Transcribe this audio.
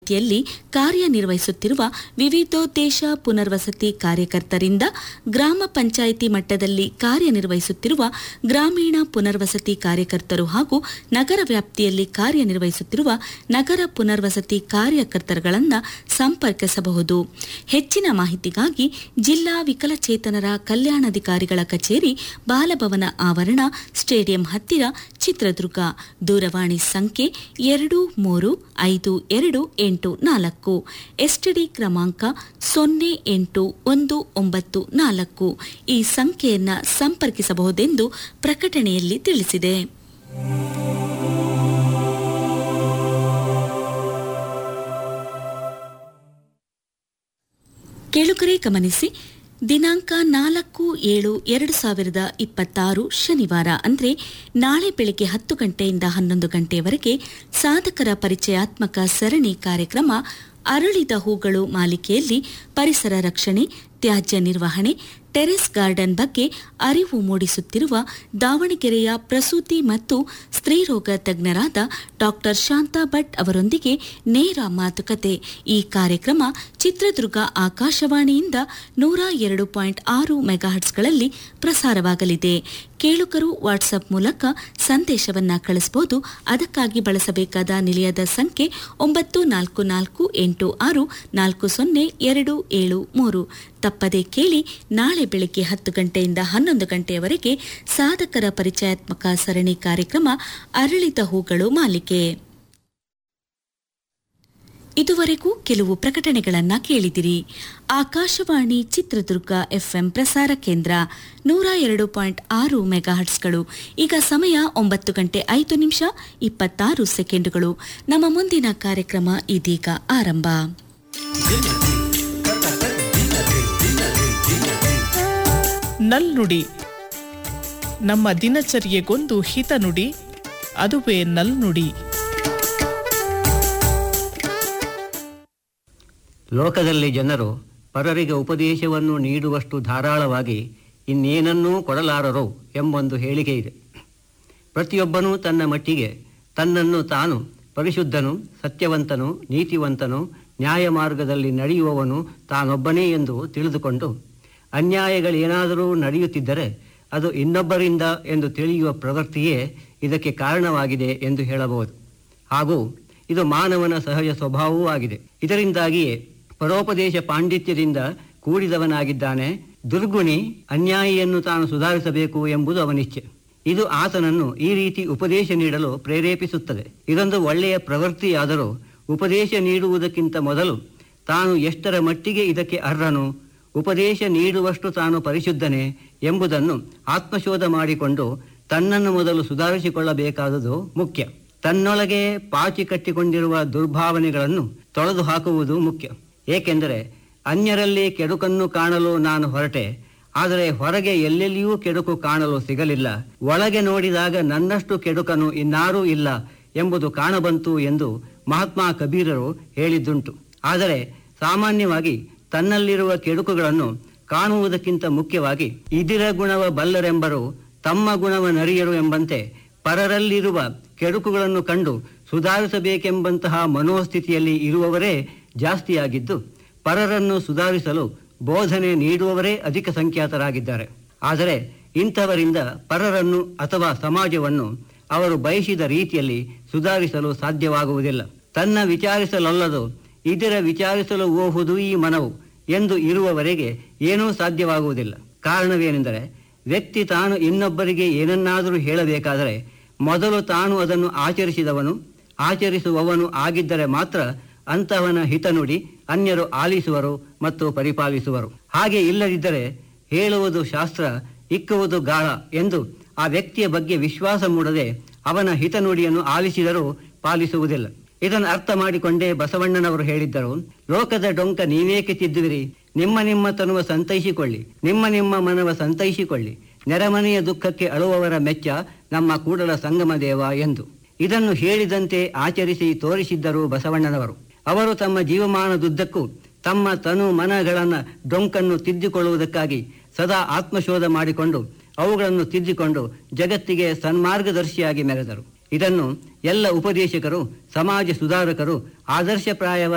ವ್ಯಾಪ್ತಿಯಲ್ಲಿ ಕಾರ್ಯನಿರ್ವಹಿಸುತ್ತಿರುವ ವಿವಿಧೋದ್ದೇಶ ಪುನರ್ವಸತಿ ಕಾರ್ಯಕರ್ತರಿಂದ ಗ್ರಾಮ ಪಂಚಾಯಿತಿ ಮಟ್ಟದಲ್ಲಿ ಕಾರ್ಯನಿರ್ವಹಿಸುತ್ತಿರುವ ಗ್ರಾಮೀಣ ಪುನರ್ವಸತಿ ಕಾರ್ಯಕರ್ತರು ಹಾಗೂ ನಗರ ವ್ಯಾಪ್ತಿಯಲ್ಲಿ ಕಾರ್ಯನಿರ್ವಹಿಸುತ್ತಿರುವ ನಗರ ಪುನರ್ವಸತಿ ಕಾರ್ಯಕರ್ತರುಗಳನ್ನು ಸಂಪರ್ಕಿಸಬಹುದು ಹೆಚ್ಚಿನ ಮಾಹಿತಿಗಾಗಿ ಜಿಲ್ಲಾ ವಿಕಲಚೇತನರ ಕಲ್ಯಾಣಾಧಿಕಾರಿಗಳ ಕಚೇರಿ ಬಾಲಭವನ ಆವರಣ ಸ್ಟೇಡಿಯಂ ಹತ್ತಿರ ಚಿತ್ರದುರ್ಗ ದೂರವಾಣಿ ಸಂಖ್ಯೆ ಎರಡು ಮೂರು ಐದು ಎರಡು ಎಂಟು ನಾಲ್ಕು ಎಸ್ಟಿಡಿ ಕ್ರಮಾಂಕ ಸೊನ್ನೆ ಎಂಟು ಒಂದು ಒಂಬತ್ತು ನಾಲ್ಕು ಈ ಸಂಖ್ಯೆಯನ್ನ ಸಂಪರ್ಕಿಸಬಹುದೆಂದು ಪ್ರಕಟಣೆಯಲ್ಲಿ ತಿಳಿಸಿದೆ ಕೇಳುಗರೆ ಗಮನಿಸಿ ದಿನಾಂಕ ನಾಲ್ಕು ಏಳು ಎರಡು ಸಾವಿರದ ಇಪ್ಪತ್ತಾರು ಶನಿವಾರ ಅಂದರೆ ನಾಳೆ ಬೆಳಗ್ಗೆ ಹತ್ತು ಗಂಟೆಯಿಂದ ಹನ್ನೊಂದು ಗಂಟೆಯವರೆಗೆ ಸಾಧಕರ ಪರಿಚಯಾತ್ಮಕ ಸರಣಿ ಕಾರ್ಯಕ್ರಮ ಅರಳಿದ ಹೂಗಳು ಮಾಲಿಕೆಯಲ್ಲಿ ಪರಿಸರ ರಕ್ಷಣೆ ತ್ಯಾಜ್ಯ ನಿರ್ವಹಣೆ ಟೆರೆಸ್ ಗಾರ್ಡನ್ ಬಗ್ಗೆ ಅರಿವು ಮೂಡಿಸುತ್ತಿರುವ ದಾವಣಗೆರೆಯ ಪ್ರಸೂತಿ ಮತ್ತು ಸ್ತ್ರೀರೋಗ ತಜ್ಞರಾದ ಡಾಕ್ಟರ್ ಶಾಂತಾ ಭಟ್ ಅವರೊಂದಿಗೆ ನೇರ ಮಾತುಕತೆ ಈ ಕಾರ್ಯಕ್ರಮ ಚಿತ್ರದುರ್ಗ ಆಕಾಶವಾಣಿಯಿಂದ ನೂರ ಎರಡು ಪಾಯಿಂಟ್ ಆರು ಮೆಗಾಹರ್ಟ್ಸ್ಗಳಲ್ಲಿ ಪ್ರಸಾರವಾಗಲಿದೆ ಕೇಳುಗರು ವಾಟ್ಸ್ಆಪ್ ಮೂಲಕ ಸಂದೇಶವನ್ನ ಕಳಿಸಬಹುದು ಅದಕ್ಕಾಗಿ ಬಳಸಬೇಕಾದ ನಿಲಯದ ಸಂಖ್ಯೆ ಒಂಬತ್ತು ನಾಲ್ಕು ನಾಲ್ಕು ಎಂಟು ಆರು ನಾಲ್ಕು ಸೊನ್ನೆ ಎರಡು ಏಳು ಮೂರು ತಪ್ಪದೆ ಕೇಳಿ ನಾಳೆ ಬೆಳಗ್ಗೆ ಹತ್ತು ಗಂಟೆಯಿಂದ ಹನ್ನೊಂದು ಗಂಟೆಯವರೆಗೆ ಸಾಧಕರ ಪರಿಚಯಾತ್ಮಕ ಸರಣಿ ಕಾರ್ಯಕ್ರಮ ಅರಳಿದ ಹೂಗಳು ಮಾಲಿಕೆ ಇದುವರೆಗೂ ಕೆಲವು ಪ್ರಕಟಣೆಗಳನ್ನ ಕೇಳಿದಿರಿ ಆಕಾಶವಾಣಿ ಚಿತ್ರದುರ್ಗ ಎಫ್ಎಂ ಪ್ರಸಾರ ಕೇಂದ್ರ ನೂರ ಎರಡು ಪಾಯಿಂಟ್ ಆರು ಮೆಗಾಹರ್ಟ್ಸ್ಗಳು ಈಗ ಸಮಯ ಒಂಬತ್ತು ಗಂಟೆ ಐದು ನಿಮಿಷ ಇಪ್ಪತ್ತಾರು ಸೆಕೆಂಡುಗಳು ನಮ್ಮ ಮುಂದಿನ ಕಾರ್ಯಕ್ರಮ ಇದೀಗ ಆರಂಭ ನಲ್ನುಡಿ ನಮ್ಮ ದಿನಚರ್ಯೆಗೊಂದು ಹಿತನುಡಿ ಅದುವೇ ನಲ್ನುಡಿ ಲೋಕದಲ್ಲಿ ಜನರು ಪರರಿಗೆ ಉಪದೇಶವನ್ನು ನೀಡುವಷ್ಟು ಧಾರಾಳವಾಗಿ ಇನ್ನೇನನ್ನೂ ಕೊಡಲಾರರು ಎಂಬೊಂದು ಹೇಳಿಕೆ ಇದೆ ಪ್ರತಿಯೊಬ್ಬನೂ ತನ್ನ ಮಟ್ಟಿಗೆ ತನ್ನನ್ನು ತಾನು ಪರಿಶುದ್ಧನು ಸತ್ಯವಂತನು ನೀತಿವಂತನು ನ್ಯಾಯ ಮಾರ್ಗದಲ್ಲಿ ನಡೆಯುವವನು ತಾನೊಬ್ಬನೇ ಎಂದು ತಿಳಿದುಕೊಂಡು ಅನ್ಯಾಯಗಳೇನಾದರೂ ನಡೆಯುತ್ತಿದ್ದರೆ ಅದು ಇನ್ನೊಬ್ಬರಿಂದ ಎಂದು ತಿಳಿಯುವ ಪ್ರವೃತ್ತಿಯೇ ಇದಕ್ಕೆ ಕಾರಣವಾಗಿದೆ ಎಂದು ಹೇಳಬಹುದು ಹಾಗೂ ಇದು ಮಾನವನ ಸಹಜ ಸ್ವಭಾವವೂ ಆಗಿದೆ ಇದರಿಂದಾಗಿಯೇ ಪರೋಪದೇಶ ಪಾಂಡಿತ್ಯದಿಂದ ಕೂಡಿದವನಾಗಿದ್ದಾನೆ ದುರ್ಗುಣಿ ಅನ್ಯಾಯಿಯನ್ನು ತಾನು ಸುಧಾರಿಸಬೇಕು ಎಂಬುದು ಅವನಿಚ್ಛೆ ಇದು ಆತನನ್ನು ಈ ರೀತಿ ಉಪದೇಶ ನೀಡಲು ಪ್ರೇರೇಪಿಸುತ್ತದೆ ಇದೊಂದು ಒಳ್ಳೆಯ ಪ್ರವೃತ್ತಿಯಾದರೂ ಉಪದೇಶ ನೀಡುವುದಕ್ಕಿಂತ ಮೊದಲು ತಾನು ಎಷ್ಟರ ಮಟ್ಟಿಗೆ ಇದಕ್ಕೆ ಅರ್ಹನು ಉಪದೇಶ ನೀಡುವಷ್ಟು ತಾನು ಪರಿಶುದ್ಧನೇ ಎಂಬುದನ್ನು ಆತ್ಮಶೋಧ ಮಾಡಿಕೊಂಡು ತನ್ನನ್ನು ಮೊದಲು ಸುಧಾರಿಸಿಕೊಳ್ಳಬೇಕಾದುದು ಮುಖ್ಯ ತನ್ನೊಳಗೆ ಪಾಚಿ ಕಟ್ಟಿಕೊಂಡಿರುವ ದುರ್ಭಾವನೆಗಳನ್ನು ತೊಳೆದು ಹಾಕುವುದು ಮುಖ್ಯ ಏಕೆಂದರೆ ಅನ್ಯರಲ್ಲಿ ಕೆಡುಕನ್ನು ಕಾಣಲು ನಾನು ಹೊರಟೆ ಆದರೆ ಹೊರಗೆ ಎಲ್ಲೆಲ್ಲಿಯೂ ಕೆಡುಕು ಕಾಣಲು ಸಿಗಲಿಲ್ಲ ಒಳಗೆ ನೋಡಿದಾಗ ನನ್ನಷ್ಟು ಕೆಡುಕನು ಇನ್ನಾರೂ ಇಲ್ಲ ಎಂಬುದು ಕಾಣಬಂತು ಎಂದು ಮಹಾತ್ಮ ಕಬೀರರು ಹೇಳಿದ್ದುಂಟು ಆದರೆ ಸಾಮಾನ್ಯವಾಗಿ ತನ್ನಲ್ಲಿರುವ ಕೆಡುಕುಗಳನ್ನು ಕಾಣುವುದಕ್ಕಿಂತ ಮುಖ್ಯವಾಗಿ ಇದಿರ ಗುಣವ ಬಲ್ಲರೆಂಬರು ತಮ್ಮ ಗುಣವ ನರಿಯರು ಎಂಬಂತೆ ಪರರಲ್ಲಿರುವ ಕೆಡುಕುಗಳನ್ನು ಕಂಡು ಸುಧಾರಿಸಬೇಕೆಂಬಂತಹ ಮನೋಸ್ಥಿತಿಯಲ್ಲಿ ಇರುವವರೇ ಜಾಸ್ತಿಯಾಗಿದ್ದು ಪರರನ್ನು ಸುಧಾರಿಸಲು ಬೋಧನೆ ನೀಡುವವರೇ ಅಧಿಕ ಸಂಖ್ಯಾತರಾಗಿದ್ದಾರೆ ಆದರೆ ಇಂಥವರಿಂದ ಪರರನ್ನು ಅಥವಾ ಸಮಾಜವನ್ನು ಅವರು ಬಯಸಿದ ರೀತಿಯಲ್ಲಿ ಸುಧಾರಿಸಲು ಸಾಧ್ಯವಾಗುವುದಿಲ್ಲ ತನ್ನ ವಿಚಾರಿಸಲೊಲ್ಲದು ಇದರ ವಿಚಾರಿಸಲು ಓಹುದು ಈ ಮನವು ಎಂದು ಇರುವವರೆಗೆ ಏನೂ ಸಾಧ್ಯವಾಗುವುದಿಲ್ಲ ಕಾರಣವೇನೆಂದರೆ ವ್ಯಕ್ತಿ ತಾನು ಇನ್ನೊಬ್ಬರಿಗೆ ಏನನ್ನಾದರೂ ಹೇಳಬೇಕಾದರೆ ಮೊದಲು ತಾನು ಅದನ್ನು ಆಚರಿಸಿದವನು ಆಚರಿಸುವವನು ಆಗಿದ್ದರೆ ಮಾತ್ರ ಅಂತಹವನ ಹಿತನುಡಿ ಅನ್ಯರು ಆಲಿಸುವರು ಮತ್ತು ಪರಿಪಾಲಿಸುವರು ಹಾಗೆ ಇಲ್ಲದಿದ್ದರೆ ಹೇಳುವುದು ಶಾಸ್ತ್ರ ಇಕ್ಕುವುದು ಗಾಳ ಎಂದು ಆ ವ್ಯಕ್ತಿಯ ಬಗ್ಗೆ ವಿಶ್ವಾಸ ಮೂಡದೆ ಅವನ ಹಿತನುಡಿಯನ್ನು ಆಲಿಸಿದರೂ ಪಾಲಿಸುವುದಿಲ್ಲ ಇದನ್ನು ಅರ್ಥ ಮಾಡಿಕೊಂಡೇ ಬಸವಣ್ಣನವರು ಹೇಳಿದ್ದರು ಲೋಕದ ಡೊಂಕ ನೀವೇಕೆ ತಿದ್ದುವಿರಿ ನಿಮ್ಮ ನಿಮ್ಮ ತನುವ ಸಂತೈಸಿಕೊಳ್ಳಿ ನಿಮ್ಮ ನಿಮ್ಮ ಮನವ ಸಂತೈಸಿಕೊಳ್ಳಿ ನೆರೆಮನೆಯ ದುಃಖಕ್ಕೆ ಅಳುವವರ ಮೆಚ್ಚ ನಮ್ಮ ಕೂಡಲ ಸಂಗಮ ದೇವ ಎಂದು ಇದನ್ನು ಹೇಳಿದಂತೆ ಆಚರಿಸಿ ತೋರಿಸಿದ್ದರು ಬಸವಣ್ಣನವರು ಅವರು ತಮ್ಮ ಜೀವಮಾನದುದ್ದಕ್ಕೂ ತಮ್ಮ ತನು ಮನಗಳನ್ನ ಡೊಂಕನ್ನು ತಿದ್ದಿಕೊಳ್ಳುವುದಕ್ಕಾಗಿ ಸದಾ ಆತ್ಮಶೋಧ ಮಾಡಿಕೊಂಡು ಅವುಗಳನ್ನು ತಿದ್ದಿಕೊಂಡು ಜಗತ್ತಿಗೆ ಸನ್ಮಾರ್ಗದರ್ಶಿಯಾಗಿ ಮೆರೆದರು ಇದನ್ನು ಎಲ್ಲ ಉಪದೇಶಕರು ಸಮಾಜ ಸುಧಾರಕರು ಆದರ್ಶಪ್ರಾಯವಾಗಿ